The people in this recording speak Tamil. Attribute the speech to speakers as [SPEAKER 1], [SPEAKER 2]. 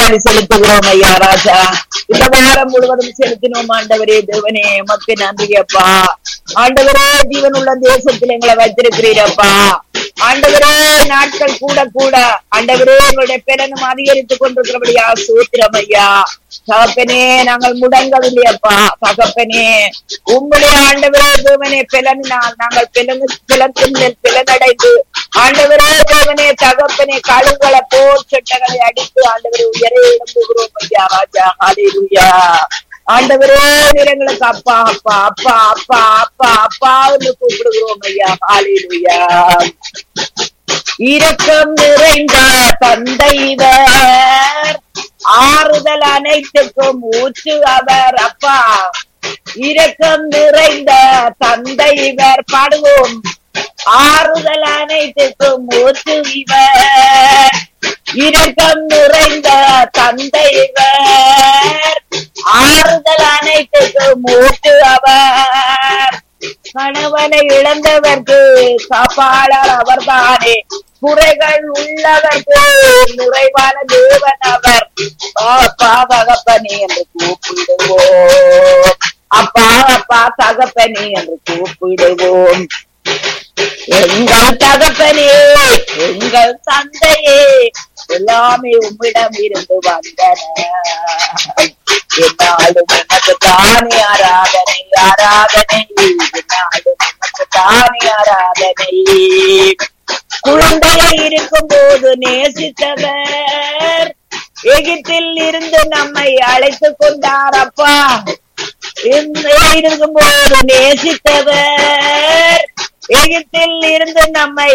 [SPEAKER 1] நன்றி செலுத்துகிறோம் ஐயா ராஜா இந்த வாரம் முழுவதும் செலுத்தினோம் ஆண்டவரே தேவனே மக்கு நன்றி அப்பா ஆண்டவரே ஜீவனுள்ள தேசத்தில் எங்களை வைத்திருக்கிறீரப்பா ஆண்டவரே நாட்கள் கூட கூட ஆண்டவரே எங்களுடைய பெலனும் அதிகரித்துக் கொண்டிருக்கிறபடியா சூத்திரம் ஐயா தகப்பனே நாங்கள் முடங்கவில்லையப்பா தகப்பனே உங்களுடைய ஆண்டவரே தேவனே பிளனினால் நாங்கள் பிளந்து பிளத்தின் மேல் பிளனடைந்து ஆண்டவரே தேவனே தகப்பனே கழுங்களை போர் சட்டங்களை அடித்து ஆண்டவரே உயரே எழும்புகிறோம் ஐயா ராஜா ஹalleluya ஆண்டவரே நீர் எங்களுக்கு அப்பா அப்பா அப்பா அப்பா அப்பா அப்பா என்று கூப்பிடுகிறோம் ஐயா ஹalleluya இரக்கம் நிறைந்த தந்தைவர் ஆறுதல் அனைத்துக்கும் ஊற்று அவர் அப்பா இரக்கம் நிறைந்த தந்தைவர் பாடுவோம் ஆறுதல் அனைத்துக்கும் ஊற்று இவர் இரக்கம் நிறைந்த தந்தைவர் ஆறுதல் அனைத்துக்கும் ஊற்று அவர் கணவனை இழந்தவர்க்கு காப்பாளர் அவர்தானே குறைகள் உள்ளவர்க்கு நிறைவான தேவன் அவர் அப்பா தகப்பனே என்று கூப்பிடுவோம் அப்பா அப்பா தகப்பனே என்று கூப்பிடுவோம் எங்கள் தகப்பனே எங்கள் தந்தையே எல்லாமே உம்மிடம் இருந்து வந்தன என்னாலும் உனக்கு தானே ஆராதனை ஆராதனை என்னாலும் உனக்கு தானே ஆராதனை குழந்தையை இருக்கும் போது நேசித்தவர் எகிப்தில் இருந்து நம்மை அழைத்து கொண்டார் அப்பா இருக்கும் போது நேசித்தவர் எகிப்தில் இருந்து நம்மை